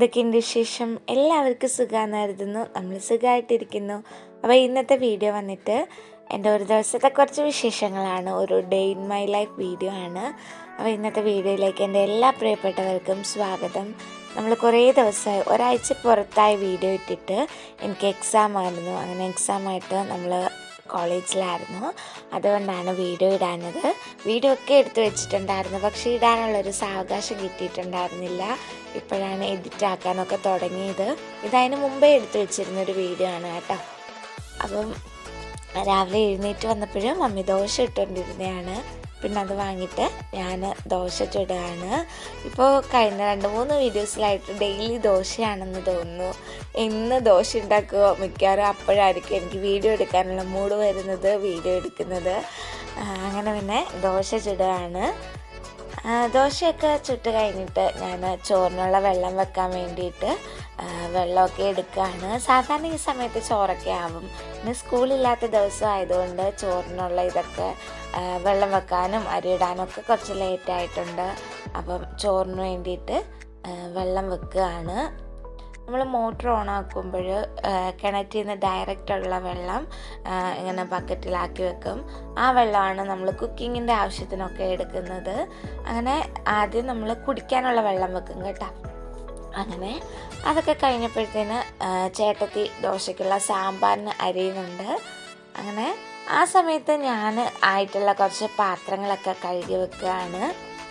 എന്തൊക്കെയുണ്ട് വിശേഷം എല്ലാവർക്കും സുഖമാണെന്ന് കരുതുന്നു നമ്മൾ സുഖമായിട്ടിരിക്കുന്നു അപ്പോൾ ഇന്നത്തെ വീഡിയോ വന്നിട്ട് എൻ്റെ ഒരു ദിവസത്തെ കുറച്ച് വിശേഷങ്ങളാണ് ഒരു day in my life video ആണ് അപ്പോൾ ഇന്നത്തെ വീഡിയോയിലേക്ക് എൻ്റെ എല്ലാ പ്രിയപ്പെട്ടവർക്കും സ്വാഗതം നമ്മൾ കുറേ ദിവസമായി ഒരാഴ്ച പുറത്തായി വീഡിയോ ഇട്ടിട്ട് എനിക്ക് എക്സാം ആയിരുന്നു അങ്ങനെ എക്സാം ആയിട്ട് നമ്മൾ കോളേജിലായിരുന്നു അതുകൊണ്ടാണ് വീഡിയോ ഇടാഞ്ഞത് വീഡിയോ ഒക്കെ എടുത്തു വെച്ചിട്ടുണ്ടായിരുന്നു പക്ഷേ ഇടാനുള്ളൊരു സാവകാശം കിട്ടിയിട്ടുണ്ടായിരുന്നില്ല ഇപ്പോഴാണ് എഡിറ്റ് ആക്കാനൊക്കെ തുടങ്ങിയത് ഇതതിന് മുമ്പേ എടുത്തു വെച്ചിരുന്നൊരു വീഡിയോ ആണ് കേട്ടോ അപ്പം രാവിലെ എഴുന്നേറ്റ് വന്നപ്പോഴും മമ്മി ദോശ ഇട്ടുകൊണ്ടിരുന്നതാണ് പിന്നെ അത് വാങ്ങിയിട്ട് ഞാൻ ദോശ ചുടുകയാണ് ഇപ്പോൾ കഴിഞ്ഞ രണ്ട് മൂന്ന് വീഡിയോസിലായിട്ട് ഡെയിലി ദോശയാണെന്ന് തോന്നുന്നു എന്ന് ദോശ ഉണ്ടാക്കുമോ മിക്കവാറും അപ്പോഴായിരിക്കും എനിക്ക് വീഡിയോ എടുക്കാനുള്ള മൂഡ് വരുന്നത് വീഡിയോ എടുക്കുന്നത് ആ, അങ്ങനെ പിന്നെ ദോശ ചുടുകയാണ് ആ, ദോശയൊക്കെ ചുട്ട് കഴിഞ്ഞിട്ട് ഞാൻ ചോറിനുള്ള വെള്ളം വെക്കാൻ വേണ്ടിയിട്ട് ആ, വെള്ളമൊക്കെ എടുക്കുകയാണ് സാധാരണ ഈ സമയത്ത് ചോറൊക്കെ ആവും ഇന്ന് സ്കൂളില്ലാത്ത ദിവസം ആയതുകൊണ്ട് ചോറിനുള്ള ഇതൊക്കെ ആ, വെള്ളം വെക്കാനും അരിയിടാനും ഒക്കെ കുറച്ച് ലേറ്റ് ആയിട്ടുണ്ട് അപ്പം ചോറിന് വേണ്ടിയിട്ട് ആ, വെള്ളം വെക്കുകയാണ് നമ്മൾ മോട്ടർ ഓൺ ആക്കുമ്പോൾ കിണറ്റിൽ നിന്ന് ഡയറക്റ്റ് ഉള്ള വെള്ളം ആ, ഇങ്ങനെ ബക്കറ്റിലാക്കി വെക്കും ആ വെള്ളമാണ് നമ്മൾ കുക്കിങ്ങിൻ്റെ ആവശ്യത്തിനൊക്കെ എടുക്കുന്നത് അങ്ങനെ ആദ്യം നമ്മൾ കുടിക്കാനുള്ള വെള്ളം വെക്കും കേട്ടോ അങ്ങനെ അതൊക്കെ കഴിഞ്ഞപ്പോഴത്തേന് ആ, ചേട്ടത്തി ദോശയ്ക്കുള്ള സാമ്പാറിന് അരിയുന്നുണ്ട് അങ്ങനെ ആ സമയത്ത് ഞാൻ ആയിട്ടുള്ള കുറച്ച് പാത്രങ്ങളൊക്കെ കഴുകി വെക്കുകയാണ്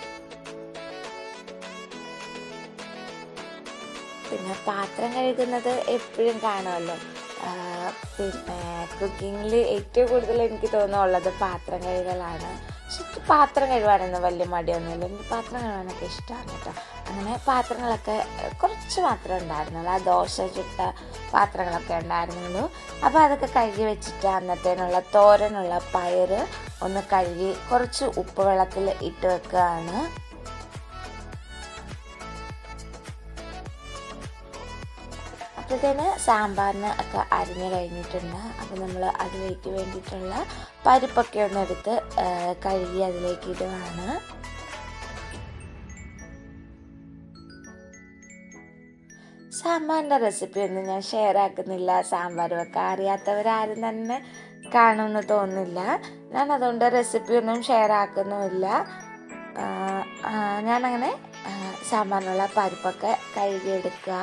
പിന്നെ പാത്രം കഴുകുന്നത് എപ്പോഴും കാണുമല്ലോ ആ, പിന്നെ കുക്കിങ്ങിൽ ഏറ്റവും കൂടുതൽ എനിക്ക് തോന്നുന്നുള്ളത് പാത്രം കഴുകലാണ് പക്ഷെ എനിക്ക് പാത്രം കഴുകാനൊന്നും വലിയ മടിയൊന്നുമില്ല എനിക്ക് പാത്രം കഴുകാനൊക്കെ ഇഷ്ടമാണ് കേട്ടോ അങ്ങനെ പാത്രങ്ങളൊക്കെ ഏഹ്, കുറച്ച് മാത്രമേ ഉണ്ടായിരുന്നുള്ളൂ ആ ദോശ ചുട്ട പാത്രങ്ങളൊക്കെ ഉണ്ടായിരുന്നുള്ളൂ അപ്പോൾ അതൊക്കെ കഴുകി വെച്ചിട്ട് അന്നത്തേനുള്ള തോരനുള്ള പയറ് ഒന്ന് കഴുകി കുറച്ച് ഉപ്പ് വെള്ളത്തിൽ ഇട്ട് വെക്കുകയാണ് അപ്പോഴത്തേന് സാമ്പാറിന് ഒക്കെ അരിഞ്ഞ് കഴിഞ്ഞിട്ടുണ്ട് അപ്പോൾ നമ്മൾ അതിലേക്ക് വേണ്ടിയിട്ടുള്ള പരിപ്പൊക്കെ ഒന്ന് എടുത്ത് ആ, കഴുകി അതിലേക്ക് ഇടുകയാണ് സാമ്പാറിൻ്റെ റെസിപ്പി ഒന്നും ഞാൻ ഷെയർ ആക്കുന്നില്ല സാമ്പാർ വെക്കാൻ അറിയാത്തവരാരും തന്നെ കാണുമെന്ന് തോന്നുന്നില്ല ഞാൻ അതുകൊണ്ട് റെസിപ്പി ഒന്നും ഷെയർ ആക്കുന്നുമില്ല ആ, ആ, ഞാനങ്ങനെ ആ, സാമ്പാറിനുള്ള പരിപ്പൊക്കെ കഴുകിയെടുക്കുക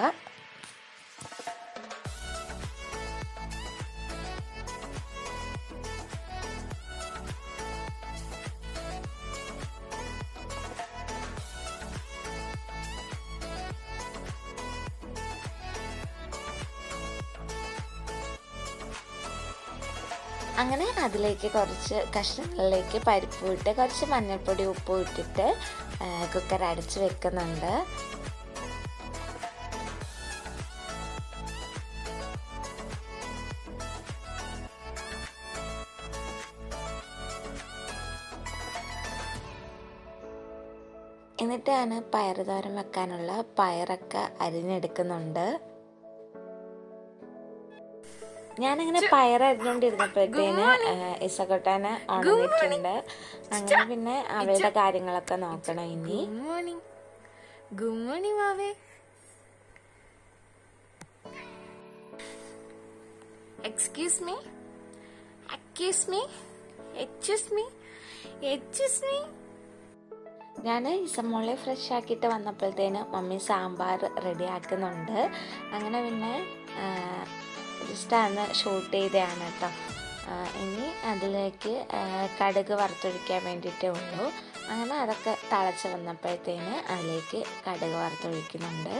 അങ്ങനെ അതിലേക്ക് കുറച്ച് കഷ്ണങ്ങളിലേക്ക് പരിപ്പ് ഇട്ട് കുറച്ച് മഞ്ഞൾപ്പൊടി ഉപ്പ് ഇട്ടിട്ട് കുക്കർ അടച്ച് വെക്കുന്നുണ്ട് എന്നിട്ട് ഞാൻ പയർ തോരൻ വെക്കാനുള്ള പയറൊക്കെ അരിഞ്ഞെടുക്കുന്നുണ്ട് ഞാനങ്ങനെ പയർ അരിഞ്ഞോണ്ടിരുന്നപ്പോഴത്തേന് ഇസക്കൊട്ടാനെ ഉണർന്നിട്ടുണ്ട് അങ്ങനെ പിന്നെ അവളുടെ കാര്യങ്ങളൊക്കെ നോക്കണം ഇനി Good morning. Good morning, Mave. Excuse me? Accuse me? Excuse me? Excuse me? ഞാൻ ഇസമോളെ ഫ്രഷ് ആക്കിയിട്ട് വന്നപ്പോഴത്തേന് മമ്മി സാമ്പാർ റെഡി ആക്കുന്നുണ്ട് അങ്ങനെ പിന്നെ ജസ്റ്റ് അന്ന് ഷൂട്ട് ചെയ്തതാണ് കേട്ടോ ആ, ഇനി അതിലേക്ക് ആ, കടുക് വറുത്തൊഴിക്കാൻ വേണ്ടിയിട്ടേ ഉള്ളൂ അങ്ങനെ അതൊക്കെ തിളച്ച് വന്നപ്പോഴത്തേന് അതിലേക്ക് കടുക് വറുത്തൊഴിക്കുന്നുണ്ട്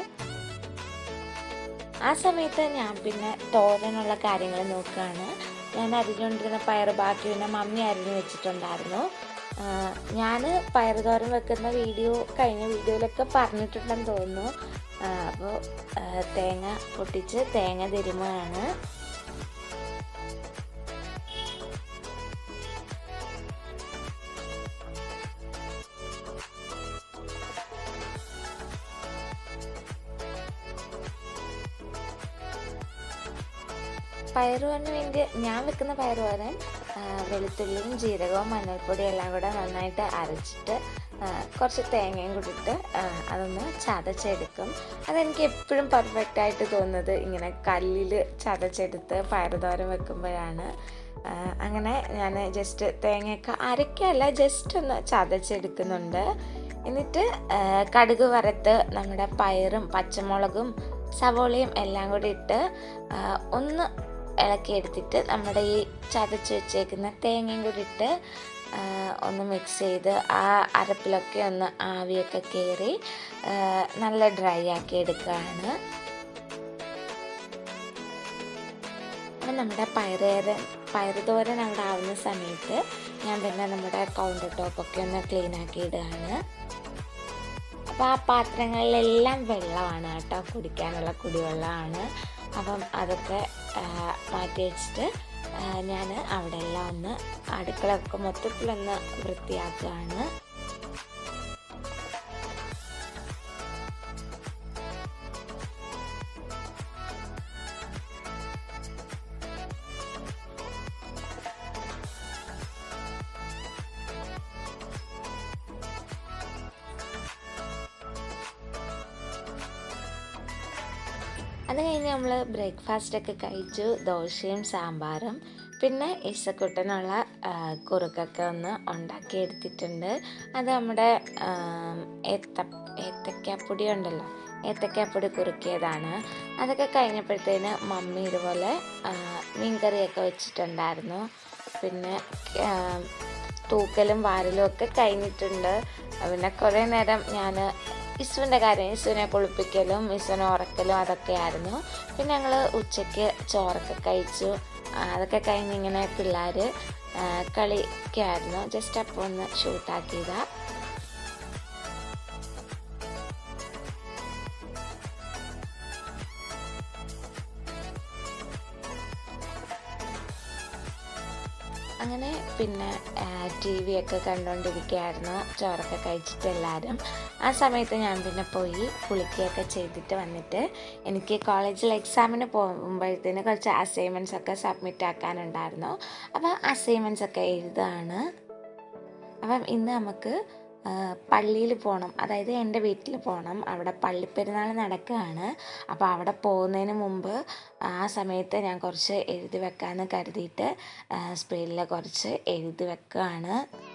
ആ സമയത്ത് ഞാൻ പിന്നെ തോരനുള്ള കാര്യങ്ങൾ നോക്കുകയാണ് ഞാൻ അരിഞ്ഞുകൊണ്ടിരുന്ന പയർ ബാക്കി പിന്നെ മമ്മി അരിഞ്ഞു വെച്ചിട്ടുണ്ടായിരുന്നു ഞാൻ പയർ തോരൻ വെക്കുന്ന വീഡിയോ കഴിഞ്ഞ വീഡിയോയിലൊക്കെ പറഞ്ഞിട്ടുണ്ടെന്ന് തോന്നുന്നു അപ്പോൾ തേങ്ങ പൊട്ടിച്ച് തേങ്ങ തിരുമുകയാണ് പയറുവാന് വേണ്ടി ഞാൻ വെക്കുന്ന പയറുവാരൻ വെളുത്തുള്ളിയും ജീരകവും മഞ്ഞൾപ്പൊടിയും എല്ലാം കൂടെ നന്നായിട്ട് അരച്ചിട്ട് ആ, കുറച്ച് തേങ്ങയും കൂടി ഇട്ട് ആ, അതൊന്ന് ചതച്ചെടുക്കും അതെനിക്ക് എപ്പോഴും പെർഫെക്റ്റ് ആയിട്ട് തോന്നുന്നത് ഇങ്ങനെ കല്ലിൽ ചതച്ചെടുത്ത് പയറുതോരൻ വെക്കുമ്പോഴാണ് ആ, അങ്ങനെ ഞാൻ ജസ്റ്റ് തേങ്ങയൊക്കെ അരയ്ക്കല്ല ജസ്റ്റ് ഒന്ന് ചതച്ചെടുക്കുന്നുണ്ട് എന്നിട്ട് ആ, കടുക് വറുത്ത് നമ്മുടെ പയറും പച്ചമുളകും സവോളയും എല്ലാം കൂടി ഇട്ട് ആ, ഒന്ന് ഇളക്കിയെടുത്തിട്ട് നമ്മുടെ ഈ ചതച്ച് വെച്ചേക്കുന്ന തേങ്ങയും കൂടി ഇട്ട് ആ, ഒന്ന് മിക്സ് ചെയ്ത് ആ അരപ്പിലൊക്കെ ഒന്ന് ആവിയൊക്കെ കയറി ആ, നല്ല ഡ്രൈ ആക്കി എടുക്കുകയാണ് അപ്പം നമ്മുടെ പയറുതോരൻ പയറുതോരൻ അവിടെ ആവുന്ന സമയത്ത് ഞാൻ പിന്നെ നമ്മുടെ കൗണ്ടർ ടോപ്പൊക്കെ ഒന്ന് ക്ലീൻ ആക്കി ഇടുകയാണ് അപ്പോൾ ആ പാത്രങ്ങളിലെല്ലാം വെള്ളമാണ് കേട്ടോ കുടിക്കാനുള്ള കുടിവെള്ളമാണ് അപ്പം അതൊക്കെ ആ, മാറ്റി വെച്ചിട്ട് ഞാൻ അവിടെ എല്ലാം ഒന്ന് അടുക്കളയൊക്കെ മൊത്തത്തിലൊന്ന് വൃത്തിയാക്കുകയാണ് അത് കഴിഞ്ഞ് നമ്മൾ ബ്രേക്ക്ഫാസ്റ്റൊക്കെ കഴിച്ചു ദോശയും സാമ്പാറും പിന്നെ ഇസക്കുട്ടനുള്ള ആ, കുറുക്കൊക്കെ ഒന്ന് ഉണ്ടാക്കി എടുത്തിട്ടുണ്ട് അത് നമ്മുടെ ആം, ഏത്ത ഏത്തക്കാപ്പൊടി ഉണ്ടല്ലോ ഏത്തക്കാപ്പൊടി കുറുക്കിയതാണ് അതൊക്കെ കഴിഞ്ഞപ്പോഴത്തേന് മമ്മി ഇതുപോലെ ആ, മീൻകറിയൊക്കെ വെച്ചിട്ടുണ്ടായിരുന്നു പിന്നെ ആ, തൂക്കലും വാരലും ഒക്കെ കഴിഞ്ഞിട്ടുണ്ട് പിന്നെ കുറേ നേരം ഞാൻ ഇസുവിൻ്റെ കാര്യം ഇസുവിനെ കുളിപ്പിക്കലും ഇസുവിനെ ഉറക്കലും അതൊക്കെയായിരുന്നു പിന്നെ ഞങ്ങൾ ഉച്ചയ്ക്ക് ചോറൊക്കെ കഴിച്ചു ആ, അതൊക്കെ കഴിഞ്ഞ് ഇങ്ങനെ പിള്ളേർ കളിക്കായിരുന്നു ജസ്റ്റ് അപ്പോൾ ഒന്ന് ഷൂട്ടാക്കിയതാണ് അങ്ങനെ പിന്നെ ടി വി ഒക്കെ കണ്ടുകൊണ്ടിരിക്കുകയായിരുന്നു ചോറൊക്കെ കഴിച്ചിട്ട് എല്ലാവരും ആ സമയത്ത് ഞാൻ പിന്നെ പോയി കുളിക്കുകയൊക്കെ ചെയ്തിട്ട് വന്നിട്ട് എനിക്ക് കോളേജിൽ എക്സാമിന് പോകുമ്പോഴത്തേന് കുറച്ച് അസൈൻമെൻറ്റ്സ് ഒക്കെ സബ്മിറ്റ് ആക്കാനുണ്ടായിരുന്നു അപ്പോൾ അസൈൻമെൻറ്റ്സ് ഒക്കെ എഴുതാണ് അപ്പം ഇന്ന് നമുക്ക് പള്ളിയിൽ പോകണം അതായത് എൻ്റെ വീട്ടിൽ പോകണം അവിടെ പള്ളിപ്പെരുന്നാൾ നടക്കുകയാണ് അപ്പോൾ അവിടെ പോകുന്നതിന് മുമ്പ് ആ സമയത്ത് ഞാൻ കുറച്ച് എഴുതി വെക്കാമെന്ന് കരുതിയിട്ട് സ്പീഡിൽ കുറച്ച് എഴുതി വെക്കുകയാണ്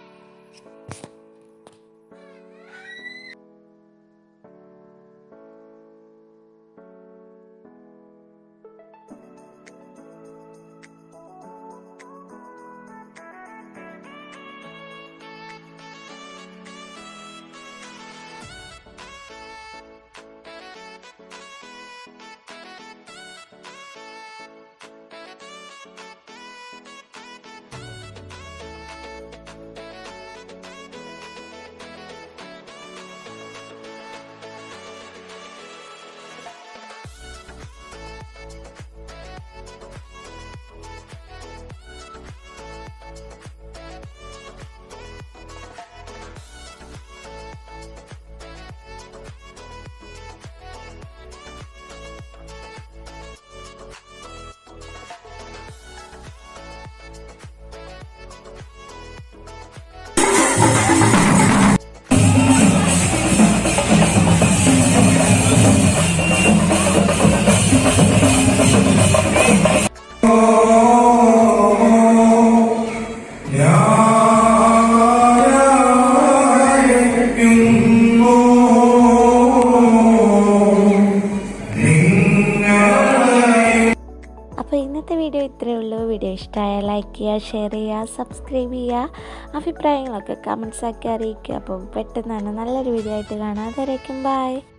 അപ്പോൾ ഇന്നത്തെ വീഡിയോ ഇത്രയേ ഉള്ളൂ വീഡിയോ ഇഷ്ടമായാൽ ലൈക്ക് ചെയ്യുക ഷെയർ ചെയ്യുക സബ്സ്ക്രൈബ് ചെയ്യുക അഭിപ്രായങ്ങളൊക്കെ കമൻസ് ആക്കി അറിയിക്കുക അപ്പോൾ പെട്ടെന്ന് തന്നെ നല്ലൊരു വീഡിയോ ആയിട്ട് കാണാം അതുവരേക്കും ബൈ